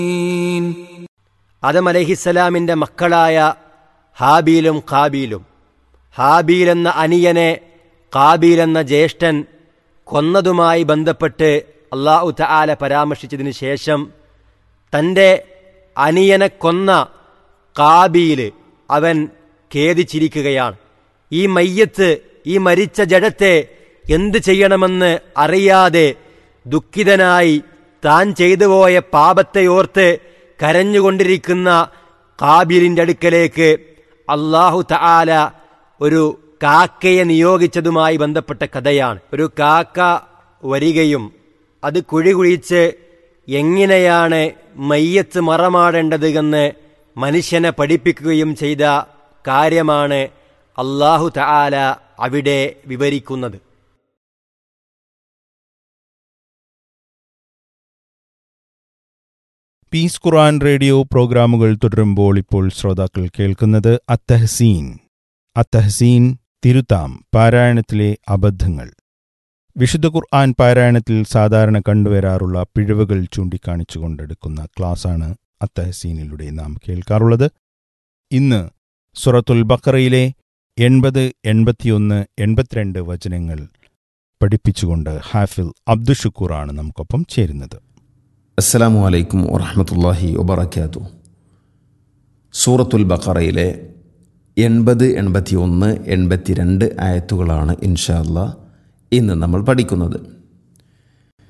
ആദം അലഹിസലാമിൻ്റെ മക്കളായ ഹാബീലും കാബീലും ഹാബീൽ എന്ന അനിയനെ കാബീൽ എന്ന ജ്യേഷ്ഠൻ കൊന്നതുമായി ബന്ധപ്പെട്ട് അള്ളാഹു തആല പരാമർശിച്ചതിന് ശേഷം തൻ്റെ അനിയനെ കൊന്ന കാബീൽ അവൻ ഖേദിച്ചിരിക്കുകയാണ് ഈ മയ്യത്ത് ഈ മരിച്ച ജഡത്തെ എന്ത് ചെയ്യണമെന്ന് അറിയാതെ ദുഃഖിതനായി താൻ ചെയ്തു പോയ പാപത്തെ ഓർത്ത് കരഞ്ഞുകൊണ്ടിരിക്കുന്ന കാബീലിൻ്റെ അടുക്കലേക്ക് അള്ളാഹു തആല ഒരു കാക്കയെ നിയോഗിച്ചതുമായി ബന്ധപ്പെട്ട കഥയാണ് ഒരു കാക്ക വരികയും അത് കുഴി കുഴിച്ച് എങ്ങനെയാണ് മയ്യത്ത് മറമാടേണ്ടത് എന്ന് മനുഷ്യനെ പഠിപ്പിക്കുകയും ചെയ്ത കാര്യമാണ് അള്ളാഹു തആല അവിടെ വിവരിക്കുന്നത് പീസ് ഖുർആൻ റേഡിയോ പ്രോഗ്രാമുകൾ തുടരുമ്പോൾ ഇപ്പോൾ ശ്രോതാക്കൾ കേൾക്കുന്നത് അത്തഹസീൻ അത്തഹസീൻ തിരുത്താം പാരായണത്തിലെ അബദ്ധങ്ങൾ വിശുദ്ധ ഖുർആൻ പാരായണത്തിൽ സാധാരണ കണ്ടുവരാറുള്ള പിഴവുകൾ ചൂണ്ടിക്കാണിച്ചുകൊണ്ടെടുക്കുന്ന ക്ലാസ്സാണ് അത്തഹസീനിലൂടെ നാം കേൾക്കാറുള്ളത് ഇന്ന് സുറത്തുൽ ബക്കറയിലെ എൺപത് എൺപത്തിയൊന്ന് എൺപത്തിരണ്ട് വചനങ്ങൾ പഠിപ്പിച്ചുകൊണ്ട് ഹാഫിൽ അബ്ദുഷുക്കൂറാണ് നമുക്കൊപ്പം ചേരുന്നത് അസ്സലാമു അലൈക്കും വറഹമത്തല്ലാഹി വബർക്കാത്തു സൂറത്തുൽ ബക്കറയിലെ എൺപത് എൺപത്തി ഒന്ന് എൺപത്തിരണ്ട് ആയത്തുകളാണ് ഇൻഷാ അല്ലാ ഇന്ന് നമ്മൾ പഠിക്കുന്നത്